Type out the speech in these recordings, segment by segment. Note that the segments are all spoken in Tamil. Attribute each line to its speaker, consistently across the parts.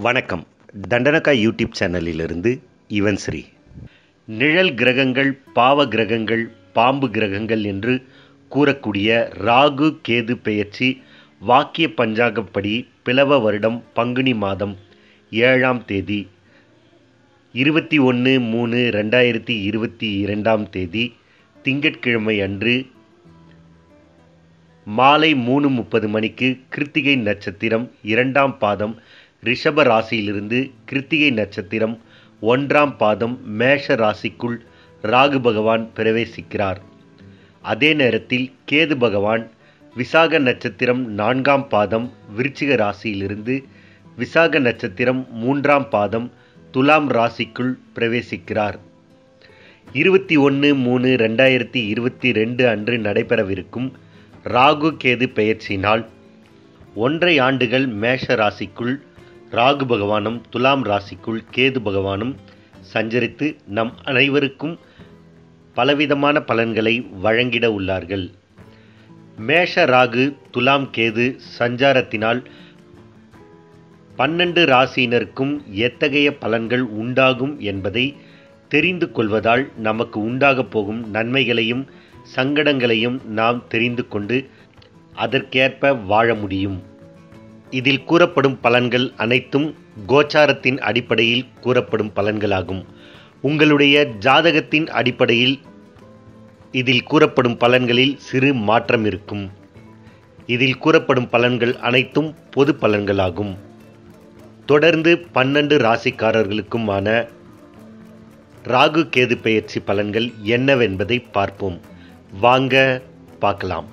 Speaker 1: வணக்கம் தண்டனக்கா யூடியூப் சேனலிலிருந்து இவன் ஸ்ரீ நிழல் கிரகங்கள் பாவ கிரகங்கள் பாம்பு கிரகங்கள் என்று கூறக்கூடிய ராகு கேது பெயர்ச்சி வாக்கிய பஞ்சாங்கப்படி பிளவ வருடம் பங்குனி மாதம் ஏழாம் தேதி இருபத்தி ஒன்று மூணு ரெண்டாயிரத்தி இருபத்தி இரண்டாம் தேதி திங்கட்கிழமை அன்று மாலை மூணு முப்பது மணிக்கு கிருத்திகை நட்சத்திரம் இரண்டாம் பாதம் ரிஷப ராசியிலிருந்து கிருத்திகை நட்சத்திரம் ஒன்றாம் பாதம் மேஷ ராசிக்குள் ராகு பகவான் பிரவேசிக்கிறார் அதே நேரத்தில் கேது பகவான் விசாக நட்சத்திரம் நான்காம் பாதம் விருச்சிக ராசியிலிருந்து விசாக நட்சத்திரம் மூன்றாம் பாதம் துலாம் ராசிக்குள் பிரவேசிக்கிறார் இருபத்தி ஒன்று மூணு ரெண்டாயிரத்தி இருபத்தி ரெண்டு அன்று நடைபெறவிருக்கும் ராகு கேது பெயர்ச்சினால் ஒன்றை ஆண்டுகள் மேஷ ராசிக்குள் ராகு பகவானும் துலாம் ராசிக்குள் கேது பகவானும் சஞ்சரித்து நம் அனைவருக்கும் பலவிதமான பலன்களை வழங்கிட உள்ளார்கள் மேஷ ராகு துலாம் கேது சஞ்சாரத்தினால் பன்னெண்டு ராசியினருக்கும் எத்தகைய பலன்கள் உண்டாகும் என்பதை தெரிந்து கொள்வதால் நமக்கு உண்டாகப் போகும் நன்மைகளையும் சங்கடங்களையும் நாம் தெரிந்து கொண்டு அதற்கேற்ப வாழ முடியும் இதில் கூறப்படும் பலன்கள் அனைத்தும் கோச்சாரத்தின் அடிப்படையில் கூறப்படும் பலன்களாகும் உங்களுடைய ஜாதகத்தின் அடிப்படையில் இதில் கூறப்படும் பலன்களில் சிறு மாற்றம் இருக்கும் இதில் கூறப்படும் பலன்கள் அனைத்தும் பொது பலன்களாகும் தொடர்ந்து பன்னெண்டு ராசிக்காரர்களுக்குமான ராகு கேது பெயர்ச்சி பலன்கள் என்னவென்பதை பார்ப்போம் வாங்க பார்க்கலாம்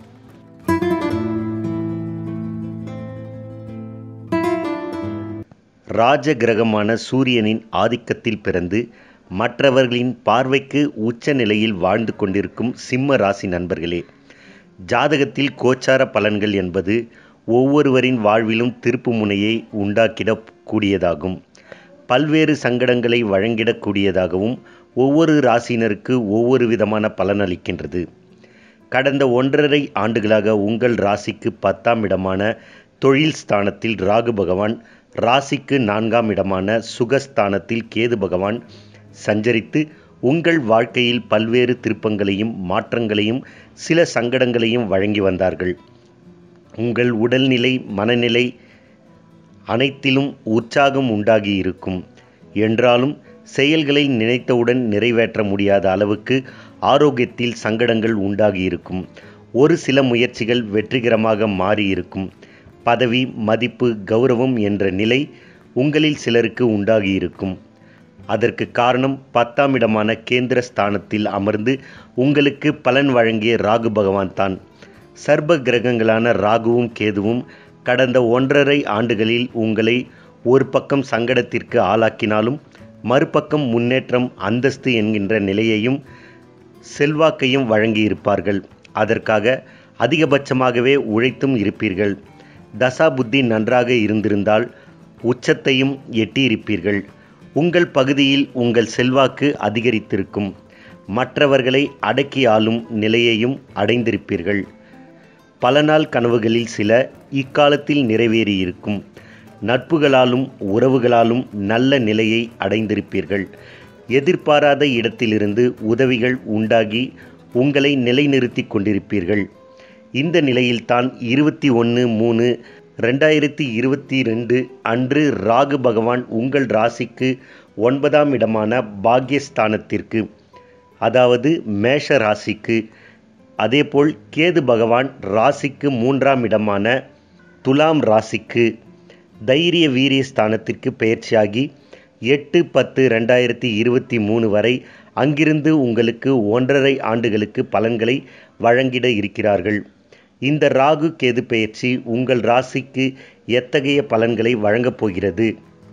Speaker 1: ராஜ கிரகமான சூரியனின் ஆதிக்கத்தில் பிறந்து மற்றவர்களின் பார்வைக்கு உச்ச நிலையில் வாழ்ந்து கொண்டிருக்கும் சிம்ம ராசி நண்பர்களே ஜாதகத்தில் கோச்சார பலன்கள் என்பது ஒவ்வொருவரின் வாழ்விலும் திருப்பு முனையை உண்டாக்கிடக் கூடியதாகும் பல்வேறு சங்கடங்களை வழங்கிடக்கூடியதாகவும் ஒவ்வொரு ராசியினருக்கு ஒவ்வொரு விதமான பலனளிக்கின்றது கடந்த ஒன்றரை ஆண்டுகளாக உங்கள் ராசிக்கு பத்தாம் இடமான தொழில் ஸ்தானத்தில் ராகு பகவான் ராசிக்கு நான்காம் இடமான சுகஸ்தானத்தில் கேது பகவான் சஞ்சரித்து உங்கள் வாழ்க்கையில் பல்வேறு திருப்பங்களையும் மாற்றங்களையும் சில சங்கடங்களையும் வழங்கி வந்தார்கள் உங்கள் உடல்நிலை மனநிலை அனைத்திலும் உற்சாகம் உண்டாகி இருக்கும் என்றாலும் செயல்களை நினைத்தவுடன் நிறைவேற்ற முடியாத அளவுக்கு ஆரோக்கியத்தில் சங்கடங்கள் உண்டாகி இருக்கும் ஒரு சில முயற்சிகள் வெற்றிகரமாக மாறியிருக்கும் பதவி மதிப்பு கௌரவம் என்ற நிலை உங்களில் சிலருக்கு உண்டாகி இருக்கும் அதற்கு காரணம் பத்தாம் இடமான கேந்திர ஸ்தானத்தில் அமர்ந்து உங்களுக்கு பலன் வழங்கிய ராகு பகவான் தான் சர்ப கிரகங்களான ராகுவும் கேதுவும் கடந்த ஒன்றரை ஆண்டுகளில் உங்களை ஒரு பக்கம் சங்கடத்திற்கு ஆளாக்கினாலும் மறுபக்கம் முன்னேற்றம் அந்தஸ்து என்கின்ற நிலையையும் செல்வாக்கையும் வழங்கியிருப்பார்கள் அதற்காக அதிகபட்சமாகவே உழைத்தும் இருப்பீர்கள் தசா புத்தி நன்றாக இருந்திருந்தால் உச்சத்தையும் எட்டியிருப்பீர்கள் உங்கள் பகுதியில் உங்கள் செல்வாக்கு அதிகரித்திருக்கும் மற்றவர்களை அடக்கி ஆளும் நிலையையும் அடைந்திருப்பீர்கள் பல நாள் கனவுகளில் சில இக்காலத்தில் நிறைவேறியிருக்கும் நட்புகளாலும் உறவுகளாலும் நல்ல நிலையை அடைந்திருப்பீர்கள் எதிர்பாராத இடத்திலிருந்து உதவிகள் உண்டாகி உங்களை நிலைநிறுத்தி கொண்டிருப்பீர்கள் இந்த நிலையில்தான் இருபத்தி ஒன்று மூணு ரெண்டாயிரத்தி இருபத்தி ரெண்டு அன்று ராகு பகவான் உங்கள் ராசிக்கு ஒன்பதாம் இடமான பாக்யஸ்தானத்திற்கு அதாவது மேஷ ராசிக்கு அதேபோல் கேது பகவான் ராசிக்கு மூன்றாம் இடமான துலாம் ராசிக்கு தைரிய வீரிய ஸ்தானத்திற்கு பயிற்சியாகி எட்டு பத்து ரெண்டாயிரத்தி இருபத்தி மூணு வரை அங்கிருந்து உங்களுக்கு ஒன்றரை ஆண்டுகளுக்கு பலன்களை வழங்கிட இருக்கிறார்கள் இந்த ராகு கேது பெயர்ச்சி உங்கள் ராசிக்கு எத்தகைய பலன்களை வழங்கப் போகிறது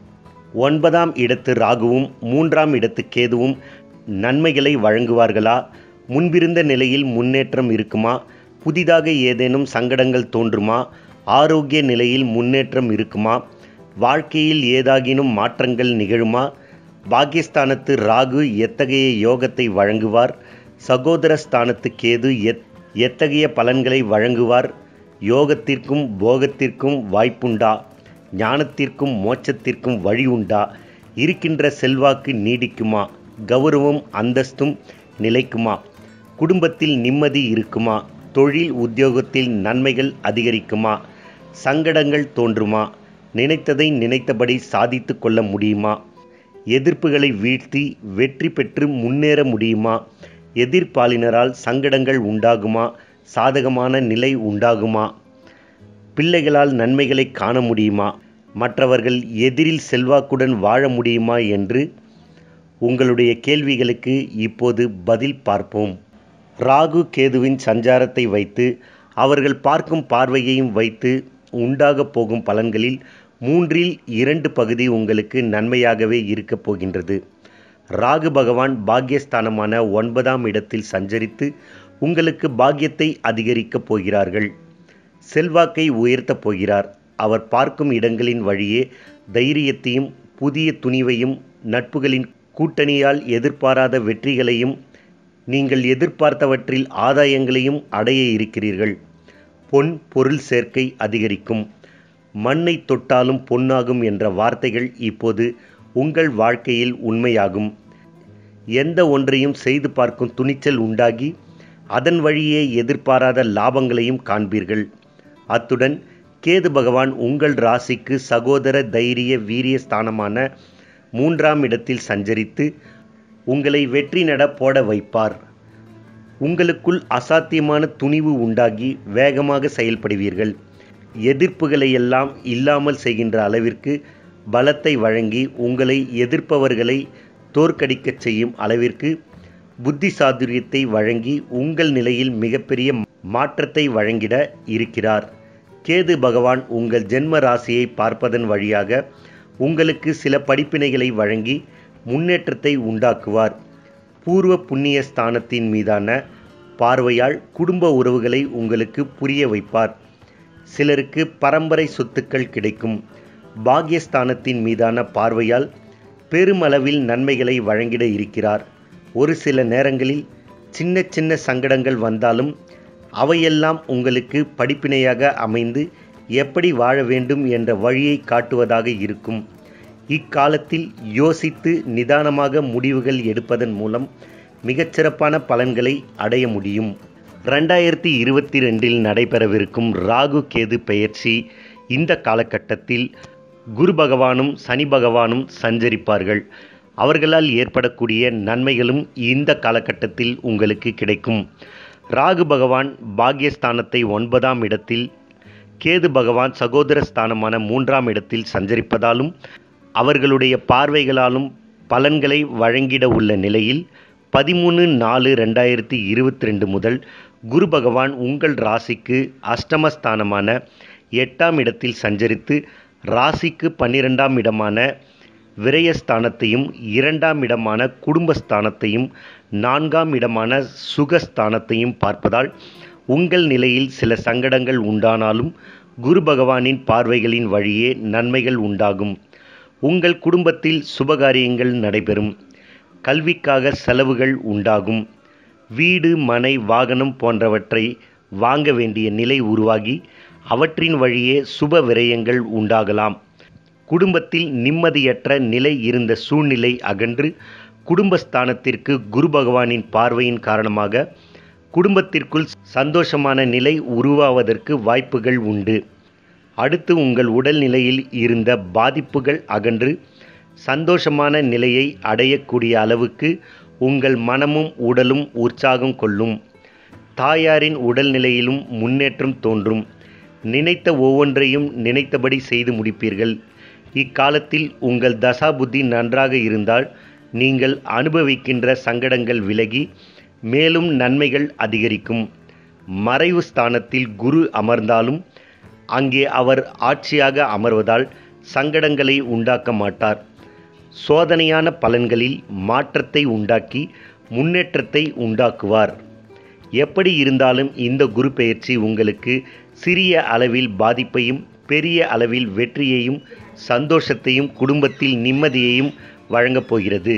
Speaker 1: ஒன்பதாம் இடத்து ராகுவும் மூன்றாம் இடத்து கேதுவும் நன்மைகளை வழங்குவார்களா முன்பிருந்த நிலையில் முன்னேற்றம் இருக்குமா புதிதாக ஏதேனும் சங்கடங்கள் தோன்றுமா ஆரோக்கிய நிலையில் முன்னேற்றம் இருக்குமா வாழ்க்கையில் ஏதாகினும் மாற்றங்கள் நிகழுமா பாகிஸ்தானத்து ராகு எத்தகைய யோகத்தை வழங்குவார் சகோதர ஸ்தானத்து கேது எத் எத்தகைய பலன்களை வழங்குவார் யோகத்திற்கும் போகத்திற்கும் வாய்ப்புண்டா ஞானத்திற்கும் மோட்சத்திற்கும் வழி உண்டா இருக்கின்ற செல்வாக்கு நீடிக்குமா கௌரவம் அந்தஸ்தும் நிலைக்குமா குடும்பத்தில் நிம்மதி இருக்குமா தொழில் உத்தியோகத்தில் நன்மைகள் அதிகரிக்குமா சங்கடங்கள் தோன்றுமா நினைத்ததை நினைத்தபடி சாதித்து கொள்ள முடியுமா எதிர்ப்புகளை வீழ்த்தி வெற்றி பெற்று முன்னேற முடியுமா எதிர்ப்பாளினரால் சங்கடங்கள் உண்டாகுமா சாதகமான நிலை உண்டாகுமா பிள்ளைகளால் நன்மைகளை காண முடியுமா மற்றவர்கள் எதிரில் செல்வாக்குடன் வாழ முடியுமா என்று உங்களுடைய கேள்விகளுக்கு இப்போது பதில் பார்ப்போம் ராகு கேதுவின் சஞ்சாரத்தை வைத்து அவர்கள் பார்க்கும் பார்வையையும் வைத்து உண்டாகப் போகும் பலன்களில் மூன்றில் இரண்டு பகுதி உங்களுக்கு நன்மையாகவே இருக்கப் போகின்றது ராகு பகவான் பாக்யஸ்தானமான ஒன்பதாம் இடத்தில் சஞ்சரித்து உங்களுக்கு பாக்கியத்தை அதிகரிக்கப் போகிறார்கள் செல்வாக்கை உயர்த்தப் போகிறார் அவர் பார்க்கும் இடங்களின் வழியே தைரியத்தையும் புதிய துணிவையும் நட்புகளின் கூட்டணியால் எதிர்பாராத வெற்றிகளையும் நீங்கள் எதிர்பார்த்தவற்றில் ஆதாயங்களையும் அடைய இருக்கிறீர்கள் பொன் பொருள் சேர்க்கை அதிகரிக்கும் மண்ணை தொட்டாலும் பொன்னாகும் என்ற வார்த்தைகள் இப்போது உங்கள் வாழ்க்கையில் உண்மையாகும் எந்த ஒன்றையும் செய்து பார்க்கும் துணிச்சல் உண்டாகி அதன் வழியே எதிர்பாராத லாபங்களையும் காண்பீர்கள் அத்துடன் கேது பகவான் உங்கள் ராசிக்கு சகோதர தைரிய வீரிய ஸ்தானமான மூன்றாம் இடத்தில் சஞ்சரித்து உங்களை வெற்றி நட போட வைப்பார் உங்களுக்குள் அசாத்தியமான துணிவு உண்டாகி வேகமாக செயல்படுவீர்கள் எதிர்ப்புகளை எல்லாம் இல்லாமல் செய்கின்ற அளவிற்கு பலத்தை வழங்கி உங்களை எதிர்ப்பவர்களை தோற்கடிக்கச் செய்யும் அளவிற்கு புத்தி சாதுரியத்தை வழங்கி உங்கள் நிலையில் மிகப்பெரிய மாற்றத்தை வழங்கிட இருக்கிறார் கேது பகவான் உங்கள் ஜென்ம ராசியை பார்ப்பதன் வழியாக உங்களுக்கு சில படிப்பினைகளை வழங்கி முன்னேற்றத்தை உண்டாக்குவார் பூர்வ புண்ணிய ஸ்தானத்தின் மீதான பார்வையால் குடும்ப உறவுகளை உங்களுக்கு புரிய வைப்பார் சிலருக்கு பரம்பரை சொத்துக்கள் கிடைக்கும் பாக்யஸ்தானத்தின் மீதான பார்வையால் பெருமளவில் நன்மைகளை வழங்கிட இருக்கிறார் ஒரு சில நேரங்களில் சின்ன சின்ன சங்கடங்கள் வந்தாலும் அவையெல்லாம் உங்களுக்கு படிப்பினையாக அமைந்து எப்படி வாழ வேண்டும் என்ற வழியை காட்டுவதாக இருக்கும் இக்காலத்தில் யோசித்து நிதானமாக முடிவுகள் எடுப்பதன் மூலம் மிகச்சிறப்பான பலன்களை அடைய முடியும் ரெண்டாயிரத்தி இருபத்தி ரெண்டில் நடைபெறவிருக்கும் ராகு கேது பெயர்ச்சி இந்த காலகட்டத்தில் குரு பகவானும் சனி பகவானும் சஞ்சரிப்பார்கள் அவர்களால் ஏற்படக்கூடிய நன்மைகளும் இந்த காலகட்டத்தில் உங்களுக்கு கிடைக்கும் ராகு பகவான் பாக்யஸ்தானத்தை ஒன்பதாம் இடத்தில் கேது பகவான் சகோதர ஸ்தானமான மூன்றாம் இடத்தில் சஞ்சரிப்பதாலும் அவர்களுடைய பார்வைகளாலும் பலன்களை வழங்கிட உள்ள நிலையில் பதிமூணு நாலு ரெண்டாயிரத்தி இருபத்தி ரெண்டு முதல் குரு பகவான் உங்கள் ராசிக்கு அஷ்டமஸ்தானமான எட்டாம் இடத்தில் சஞ்சரித்து ராசிக்கு பன்னிரெண்டாம் இடமான விரயஸ்தானத்தையும் இரண்டாம் இடமான குடும்பஸ்தானத்தையும் நான்காம் இடமான சுகஸ்தானத்தையும் பார்ப்பதால் உங்கள் நிலையில் சில சங்கடங்கள் உண்டானாலும் குரு பகவானின் பார்வைகளின் வழியே நன்மைகள் உண்டாகும் உங்கள் குடும்பத்தில் சுபகாரியங்கள் நடைபெறும் கல்விக்காக செலவுகள் உண்டாகும் வீடு மனை வாகனம் போன்றவற்றை வாங்க வேண்டிய நிலை உருவாகி அவற்றின் வழியே சுப விரயங்கள் உண்டாகலாம் குடும்பத்தில் நிம்மதியற்ற நிலை இருந்த சூழ்நிலை அகன்று குடும்பஸ்தானத்திற்கு குரு பகவானின் பார்வையின் காரணமாக குடும்பத்திற்குள் சந்தோஷமான நிலை உருவாவதற்கு வாய்ப்புகள் உண்டு அடுத்து உங்கள் உடல்நிலையில் இருந்த பாதிப்புகள் அகன்று சந்தோஷமான நிலையை அடையக்கூடிய அளவுக்கு உங்கள் மனமும் உடலும் உற்சாகம் கொள்ளும் தாயாரின் உடல்நிலையிலும் முன்னேற்றம் தோன்றும் நினைத்த ஒவ்வொன்றையும் நினைத்தபடி செய்து முடிப்பீர்கள் இக்காலத்தில் உங்கள் தசாபுத்தி நன்றாக இருந்தால் நீங்கள் அனுபவிக்கின்ற சங்கடங்கள் விலகி மேலும் நன்மைகள் அதிகரிக்கும் மறைவு ஸ்தானத்தில் குரு அமர்ந்தாலும் அங்கே அவர் ஆட்சியாக அமர்வதால் சங்கடங்களை உண்டாக்க மாட்டார் சோதனையான பலன்களில் மாற்றத்தை உண்டாக்கி முன்னேற்றத்தை உண்டாக்குவார் எப்படி இருந்தாலும் இந்த குரு பெயர்ச்சி உங்களுக்கு சிறிய அளவில் பாதிப்பையும் பெரிய அளவில் வெற்றியையும் சந்தோஷத்தையும் குடும்பத்தில் நிம்மதியையும் வழங்கப் போகிறது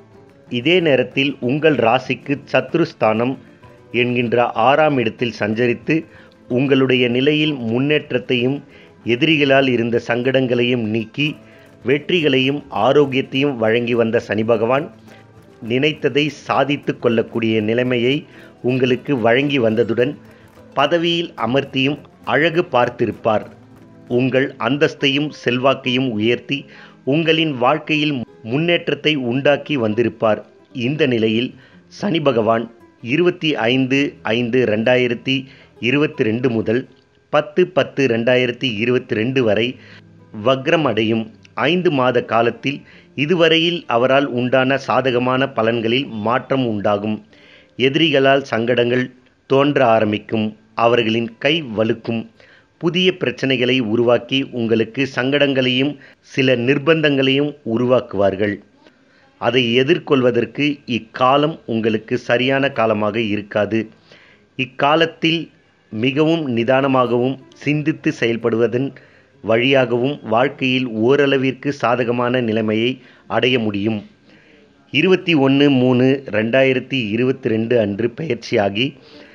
Speaker 1: இதே நேரத்தில் உங்கள் ராசிக்கு சத்ருஸ்தானம் என்கின்ற ஆறாம் இடத்தில் சஞ்சரித்து உங்களுடைய நிலையில் முன்னேற்றத்தையும் எதிரிகளால் இருந்த சங்கடங்களையும் நீக்கி வெற்றிகளையும் ஆரோக்கியத்தையும் வழங்கி வந்த சனி பகவான் நினைத்ததை சாதித்து கொள்ளக்கூடிய நிலைமையை உங்களுக்கு வழங்கி வந்ததுடன் பதவியில் அமர்த்தியும் அழகு பார்த்திருப்பார் உங்கள் அந்தஸ்தையும் செல்வாக்கையும் உயர்த்தி உங்களின் வாழ்க்கையில் முன்னேற்றத்தை உண்டாக்கி வந்திருப்பார் இந்த நிலையில் சனி பகவான் இருபத்தி ஐந்து ஐந்து ரெண்டாயிரத்தி இருபத்தி ரெண்டு முதல் பத்து பத்து ரெண்டாயிரத்தி இருபத்தி ரெண்டு வரை வக்ரம் அடையும் ஐந்து மாத காலத்தில் இதுவரையில் அவரால் உண்டான சாதகமான பலன்களில் மாற்றம் உண்டாகும் எதிரிகளால் சங்கடங்கள் தோன்ற ஆரம்பிக்கும் அவர்களின் கை வலுக்கும் புதிய பிரச்சனைகளை உருவாக்கி உங்களுக்கு சங்கடங்களையும் சில நிர்பந்தங்களையும் உருவாக்குவார்கள் அதை எதிர்கொள்வதற்கு இக்காலம் உங்களுக்கு சரியான காலமாக இருக்காது இக்காலத்தில் மிகவும் நிதானமாகவும் சிந்தித்து செயல்படுவதன் வழியாகவும் வாழ்க்கையில் ஓரளவிற்கு சாதகமான நிலைமையை அடைய முடியும் இருபத்தி ஒன்று மூணு ரெண்டாயிரத்தி இருபத்தி ரெண்டு அன்று பயிற்சியாகி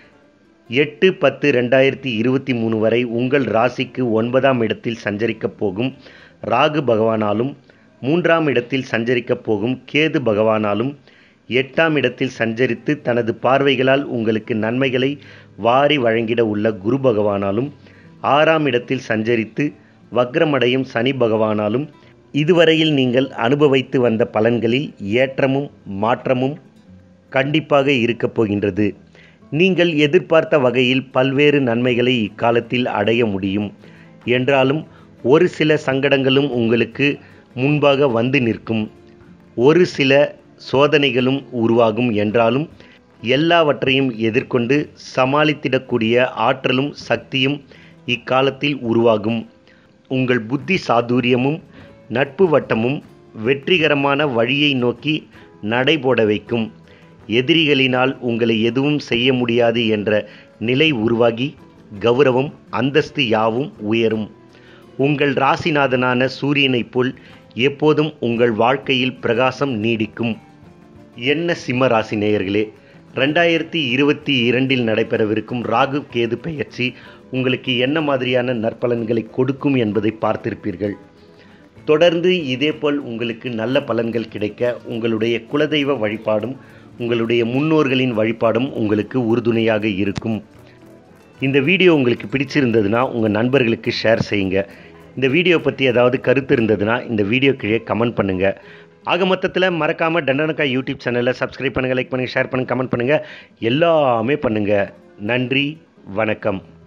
Speaker 1: எட்டு பத்து ரெண்டாயிரத்தி இருபத்தி மூணு வரை உங்கள் ராசிக்கு ஒன்பதாம் இடத்தில் சஞ்சரிக்கப் போகும் ராகு பகவானாலும் மூன்றாம் இடத்தில் சஞ்சரிக்கப் போகும் கேது பகவானாலும் எட்டாம் இடத்தில் சஞ்சரித்து தனது பார்வைகளால் உங்களுக்கு நன்மைகளை வாரி வழங்கிட உள்ள குரு பகவானாலும் ஆறாம் இடத்தில் சஞ்சரித்து வக்ரமடையும் சனி பகவானாலும் இதுவரையில் நீங்கள் அனுபவித்து வந்த பலன்களில் ஏற்றமும் மாற்றமும் கண்டிப்பாக இருக்கப் போகின்றது நீங்கள் எதிர்பார்த்த வகையில் பல்வேறு நன்மைகளை இக்காலத்தில் அடைய முடியும் என்றாலும் ஒரு சில சங்கடங்களும் உங்களுக்கு முன்பாக வந்து நிற்கும் ஒரு சில சோதனைகளும் உருவாகும் என்றாலும் எல்லாவற்றையும் எதிர்கொண்டு சமாளித்திடக்கூடிய ஆற்றலும் சக்தியும் இக்காலத்தில் உருவாகும் உங்கள் புத்தி சாதுரியமும் நட்பு வட்டமும் வெற்றிகரமான வழியை நோக்கி நடைபோட வைக்கும் எதிரிகளினால் உங்களை எதுவும் செய்ய முடியாது என்ற நிலை உருவாகி கௌரவம் அந்தஸ்து யாவும் உயரும் உங்கள் ராசிநாதனான சூரியனைப் போல் எப்போதும் உங்கள் வாழ்க்கையில் பிரகாசம் நீடிக்கும் என்ன சிம்ம ராசி நேயர்களே ரெண்டாயிரத்தி இருபத்தி இரண்டில் நடைபெறவிருக்கும் ராகு கேது பெயர்ச்சி உங்களுக்கு என்ன மாதிரியான நற்பலன்களை கொடுக்கும் என்பதை பார்த்திருப்பீர்கள் தொடர்ந்து இதேபோல் உங்களுக்கு நல்ல பலன்கள் கிடைக்க உங்களுடைய குலதெய்வ வழிபாடும் உங்களுடைய முன்னோர்களின் வழிபாடும் உங்களுக்கு உறுதுணையாக இருக்கும் இந்த வீடியோ உங்களுக்கு பிடிச்சிருந்ததுன்னா உங்கள் நண்பர்களுக்கு ஷேர் செய்யுங்க இந்த வீடியோ பற்றி ஏதாவது கருத்து இருந்ததுன்னா இந்த வீடியோ கீழே கமெண்ட் பண்ணுங்கள் ஆக மொத்தத்தில் மறக்காமல் டண்டனக்கா யூடியூப் சேனலை சப்ஸ்கிரைப் பண்ணுங்கள் லைக் பண்ணுங்கள் ஷேர் பண்ணுங்கள் கமெண்ட் பண்ணுங்கள் எல்லாமே பண்ணுங்கள் நன்றி வணக்கம்